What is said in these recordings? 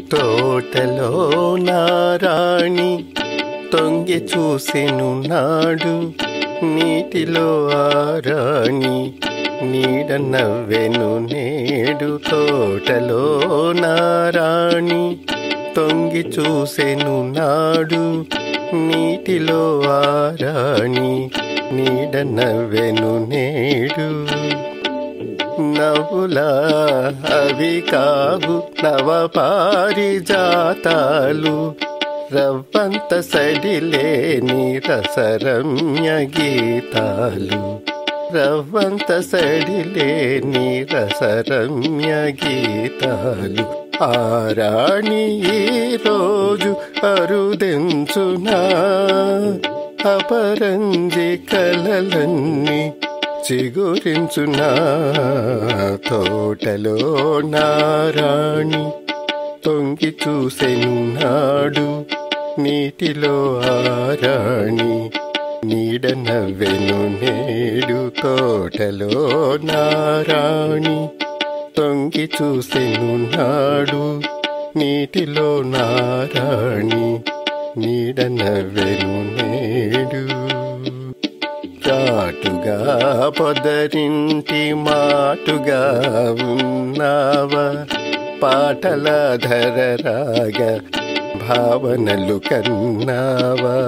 తోటలో నారాణి తొంగి చూసెను నాడు నీటిలో ఆరాణి నీడ నవ్వెను నేడు తోటలో నారాణి తొంగి చూసెను నాడు నీటిలో ఆరాణి నీడ నవ్వెను నేడు నవ్వులా అవి కావు నవ పారిజాతాలు రవ్వంత సడిలేని రసరమ్య గీతాలు రవ్వంత సడిలేని రసరమ్య గీతాలు ఆరాణి ఈ రోజు అరుదెంచునా అపరంజి కలలన్నీ చిగురించునా తోటలో నారాణి తొంగి చూసెను నాడు నీటిలో ఆరాణి నీడ నవ్వెను నేడు తోటలో నారాణి తొంగి చూసెను నాడు నీటిలో నారాణి నీడ నవ్వెను నేడు చాటుగా పొదరింటి మాటుగా ఉన్నావా పాటల ధరరాగ భావనలు కన్నావా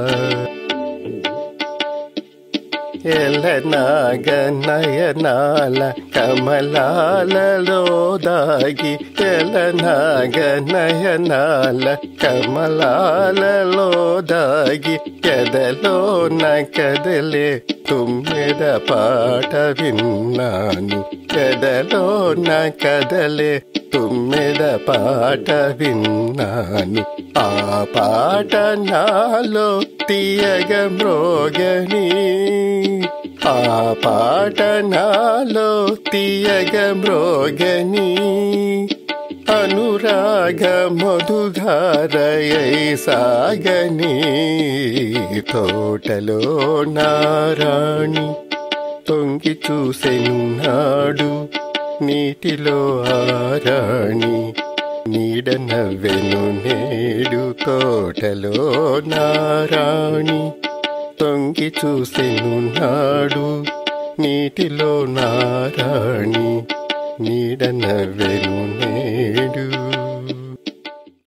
ఎలనాగ నయనాల కమలాలలో దాగి ఎలనాగ నయనాల కమలాలలో దాగి ఎదలో నా కదలే తుమ్మెద పాట విన్నాను ఎదలో నా కదలే తుమ్మెద పాట విన్నాను ఆ పాట నాలో తీయగ మ్రోగని ఆ పాట నాలో తీయగ మ్రోగని అనురాగ మధుధారయై సాగని తోటలో నారాణి తొంగి చూసెను నాడు నీటిలో ఆరాణి నీడ నవ్వెను నేడు తోటలో నారాణి తొంగి చూసెను నాడు నీటిలో నారాణి నీడ నవ్వెను నేడు